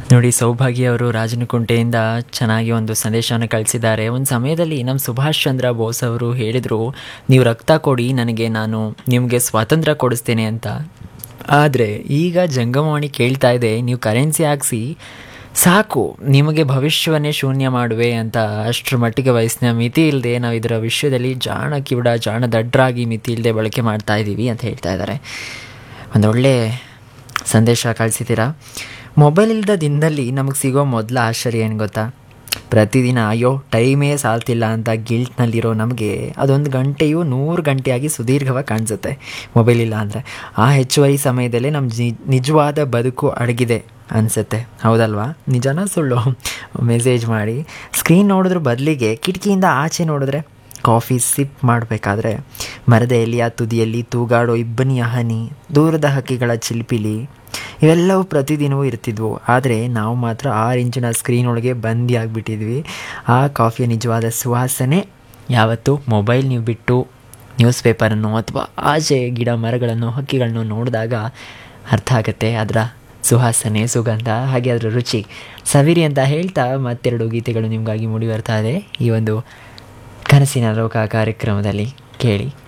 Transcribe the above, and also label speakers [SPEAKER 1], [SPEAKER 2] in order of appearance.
[SPEAKER 1] ನೋಡಿ ಸೌಭಾಗ್ಯ ಅವರು ರಾಜನಕುಂಟೆಯಿಂದ ಚೆನ್ನಾಗಿ ಒಂದು ಸಂದೇಶವನ್ನು ಕಳಿಸಿದ್ದಾರೆ ಒಂದು ಸಮಯದಲ್ಲಿ ನಮ್ಮ ಸುಭಾಷ್ ಚಂದ್ರ ಬೋಸ್ ಅವರು ಹೇಳಿದರು ನೀವು ರಕ್ತ ಕೊಡಿ ನನಗೆ ನಾನು ನಿಮಗೆ ಸ್ವಾತಂತ್ರ್ಯ ಕೊಡಿಸ್ತೇನೆ ಅಂತ ಆದರೆ ಈಗ ಜಂಗಮವಾಣಿ ಕೇಳ್ತಾ ಇದೆ ನೀವು ಕರೆನ್ಸಿ ಹಾಕ್ಸಿ ಸಾಕು ನಿಮಗೆ ಭವಿಷ್ಯವನ್ನೇ ಶೂನ್ಯ ಮಾಡುವೆ ಅಂತ ಅಷ್ಟರ ಮಟ್ಟಿಗೆ ವಯಸ್ಸಿನ ಮಿತಿ ಇಲ್ಲದೆ ನಾವು ಇದರ ವಿಷಯದಲ್ಲಿ ಜಾಣ ಕಿವಿಡ ಜಾಣ ದಡ್ಡರಾಗಿ ಮಿತಿ ಇಲ್ಲದೆ ಬಳಕೆ ಮಾಡ್ತಾ ಇದ್ದೀವಿ ಅಂತ ಹೇಳ್ತಾ ಇದ್ದಾರೆ ಒಂದೊಳ್ಳೆ ಸಂದೇಶ ಕಳಿಸಿದ್ದೀರಾ ಮೊಬೈಲ್ ಇಲ್ಲದ ದಿನದಲ್ಲಿ ನಮಗೆ ಸಿಗೋ ಮೊದಲ ಆಶ್ಚರ್ಯ ಏನು ಗೊತ್ತಾ ಪ್ರತಿದಿನ ಅಯ್ಯೋ ಟೈಮೇ ಸಾಲ್ತಿಲ್ಲ ಅಂತ ಗಿಲ್ಟ್ನಲ್ಲಿರೋ ನಮಗೆ ಅದೊಂದು ಗಂಟೆಯು ನೂರು ಗಂಟೆಯಾಗಿ ಸುದೀರ್ಘವಾಗಿ ಕಾಣಿಸುತ್ತೆ ಮೊಬೈಲ್ ಇಲ್ಲ ಅಂದರೆ ಆ ಹೆಚ್ಚುವರಿ ಸಮಯದಲ್ಲೇ ನಮ್ಮ ಜಿ ನಿಜವಾದ ಬದುಕು ಅಡಗಿದೆ ಅನಿಸುತ್ತೆ ಹೌದಲ್ವಾ ನಿಜನ ಸುಳ್ಳು ಮೆಸೇಜ್ ಮಾಡಿ ಸ್ಕ್ರೀನ್ ನೋಡಿದ್ರ ಬದಲಿಗೆ ಕಿಟಕಿಯಿಂದ ಆಚೆ ನೋಡಿದ್ರೆ ಕಾಫಿ ಸಿಪ್ ಮಾಡಬೇಕಾದ್ರೆ ಮರದ ಎಲೆಯ ತುದಿಯಲ್ಲಿ ತೂಗಾಡೋ ಇಬ್ಬನಿಯ ಹನಿ ದೂರದ ಹಕ್ಕಿಗಳ ಚಿಲ್ಪಿಲಿ ಇವೆಲ್ಲವೂ ಪ್ರತಿದಿನವೂ ಇರ್ತಿದ್ವು ಆದರೆ ನಾವು ಮಾತ್ರ ಆರು ಇಂಚಿನ ಸ್ಕ್ರೀನ್ ಒಳಗೆ ಬಂದಿ ಆಗಿಬಿಟ್ಟಿದ್ವಿ ಆ ಕಾಫಿಯ ನಿಜವಾದ ಸುವಾಸನೆ ಯಾವತ್ತು ಮೊಬೈಲ್ ನೀವು ಬಿಟ್ಟು ನ್ಯೂಸ್ ಪೇಪರನ್ನು ಅಥವಾ ಆಚೆ ಗಿಡ ಮರಗಳನ್ನು ಹಕ್ಕಿಗಳನ್ನು ನೋಡಿದಾಗ ಅರ್ಥ ಆಗುತ್ತೆ ಅದರ ಸುವಾಸನೆ ಸುಗಂಧ ಹಾಗೆ ಅದರ ರುಚಿ ಸವಿರಿ ಅಂತ ಹೇಳ್ತಾ ಮತ್ತೆರಡು ಗೀತೆಗಳು ನಿಮಗಾಗಿ ಮೂಡಿ ಬರ್ತಾ ಇದೆ ಈ ಒಂದು ಕನಸಿನ ಲೋಕ ಕಾರ್ಯಕ್ರಮದಲ್ಲಿ ಕೇಳಿ